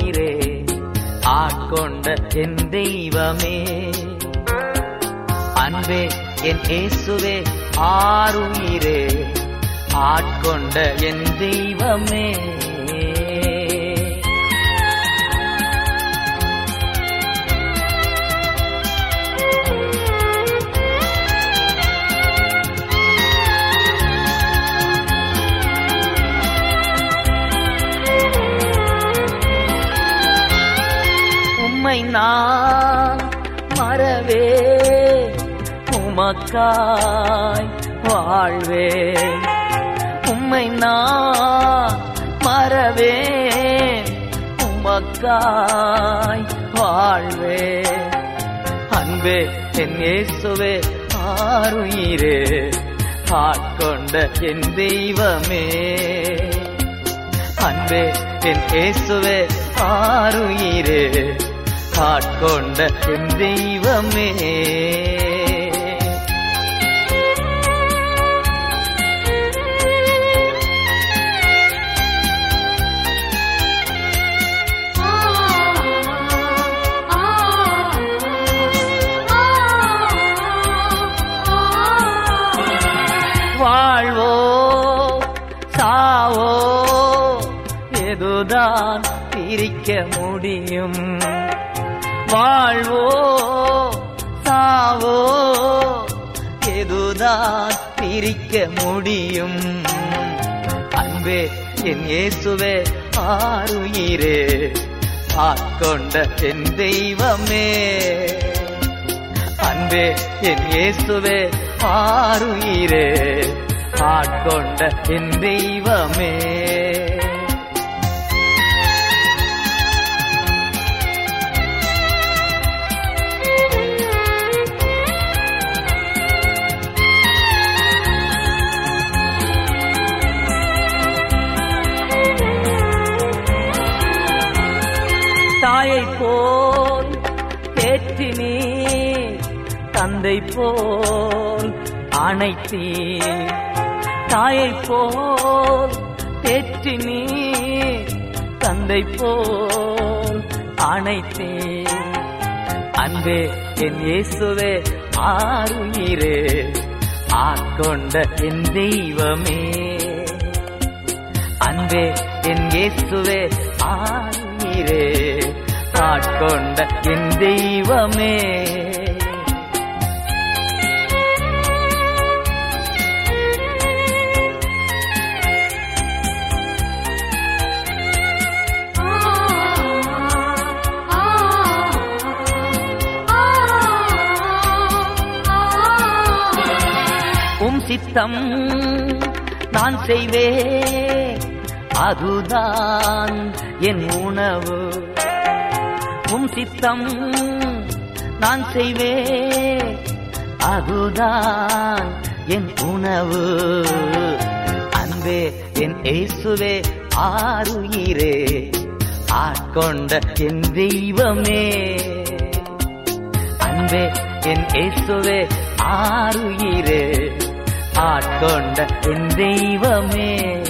ஆருயிரே ஆட்கொண்ட என் தெய்வமே அன்பே என் இயேசுவே ஆருயிரே ஆட்கொண்ட என் தெய்வமே உம்மை நான் மறவே உமக்காய் வாழ்வே உம்மை நான் மறவே உமக்காய் வாழ்வே அன்பே என் இயேசுவே ஆருயிரே ஆட்கொண்ட என் தெய்வமே அன்பே என் இயேசுவே ஆருயிரே ஆட்கொண்ட என் தெய்வமே வாழ்வோ சாவோ எதுதான் பிரிக்க முடியும் வாழ்வோ சாவோ எதுதான் பிரிக்க முடியும் அன்பே என் இயேசுவே ஆருயிரே ஆட்கொண்ட என் தெய்வமே அன்பே என் இயேசுவே ஆருயிரே ஆட்கொண்ட என் தெய்வமே தாயை போல் தேற்றினீர் தந்தை போல் அணைத்தீர் தாயை போல் தேற்றினீர் தந்தை போல் அணைத்தீர் அன்பே என் இயேசுவே ஆருயிரே ஆட்கொண்ட என் தெய்வமே அன்பே என் இயேசுவே ஆருயிரே ஆட்கொண்ட என் தெய்வமே உம் சித்தம் நான் செய்வே அதுதான் என் உணவு உம் சித்தம் நான் செய்வே அதுதான் என் உணவு அன்பே என் இயேசுவே ஆருயிரே ஆட்கொண்ட என் தெய்வமே அன்பே என் இயேசுவே ஆருயிரே ஆட்கொண்ட என் தெய்வமே